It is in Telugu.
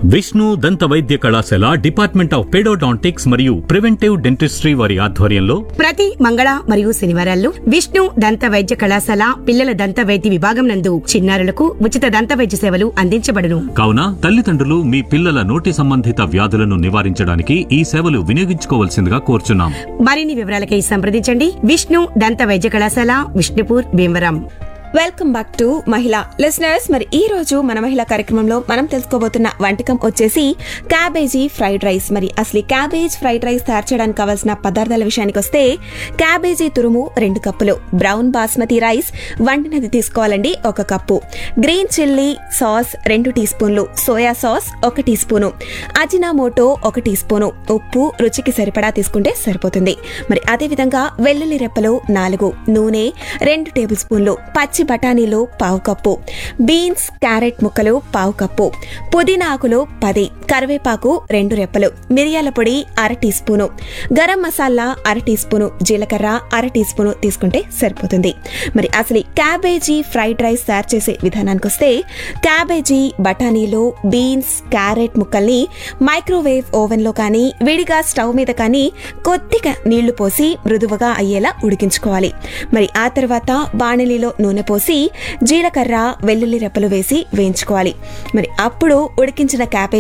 విష్ణు దంత వైద్య కళాశాల డిపార్ట్మెంట్ ఆఫ్ పెడోడాంటిక్స్ మరియు ప్రివెంటివ్ డెంటిస్ట్రీ వారి ఆధ్వర్యంలో ప్రతి మంగళ మరియు శనివారాల్లో విష్ణు దంత వైద్య కళాశాల పిల్లల దంత వైద్య విభాగం నందు చిన్నారులకు ఉచిత దంత వైద్య సేవలు అందించబడును కావున తల్లిదండ్రులు మీ పిల్లల నోటి సంబంధిత వ్యాధులను నివారించడానికి ఈ సేవలు వినియోగించుకోవాల్సిందిగా కోరుచున్నాం మరిన్ని వివరాలకై సంప్రదించండి విష్ణు దంత వైద్య కళాశాల Vishnupur Bhimavaram welcome back to మహిళ లిసనర్స్ మరి ఈ రోజు మన మహిళా కార్యక్రమంలో మనం తెలుసుకోబోతున్న వంటకం వచ్చేసి క్యాబేజీ ఫ్రైడ్ రైస్ మరి అసలు ఈ క్యాబేజ్ ఫ్రైడ్ రైస్ తయారు చేయడానికి కావాల్సిన పదార్థాల విషయానికి వస్తే క్యాబేజీ తురుము రెండు కప్పులు బ్రౌన్ బాస్మతి రైస్ వండినది తీసుకోవాలండి ఒక కప్పు గ్రీన్ చిల్లీ సాస్ రెండు టీ స్పూన్లు సోయా సాస్ ఒక టీ స్పూను అజినామోటో ఒక టీ స్పూను ఉప్పు రుచికి సరిపడా తీసుకుంటే సరిపోతుంది మరి అదే విధంగా వెల్లుల్లి రెప్పలు నాలుగు నూనె రెండు టేబుల్ స్పూన్లు పచ్చి బఠానీలు పావు కప్పు బీన్స్ క్యారెట్ ముక్కలు పావు కప్పు పుదీనా ఆకులు పది కరివేపాకు రెండు రెప్పలు మిరియాల పొడి అర టీ స్పూను గరం మసాలా అర టీ స్పూను జీలకర్ర అర టీ స్పూను తీసుకుంటే సరిపోతుంది మరి అసలు ఈ క్యాబేజీ ఫ్రైడ్ రైస్ తయారు చేసే విధానానికి వస్తే క్యాబేజీ బఠానీలు బీన్స్ క్యారెట్ ముక్కల్ని మైక్రోవేవ్ ఓవెన్లో కానీ విడిగా స్టవ్ మీద కానీ కొద్దిగా నీళ్లు పోసి మృదువుగా అయ్యేలా ఉడికించుకోవాలి మరి ఆ తర్వాత బాణలిలో నూనె పోసి జీలకర్ర వెల్లుల్లి రెప్పలు వేసి వేయించుకోవాలి మరి అప్పుడు ఉడికించిన క్యాబేజీ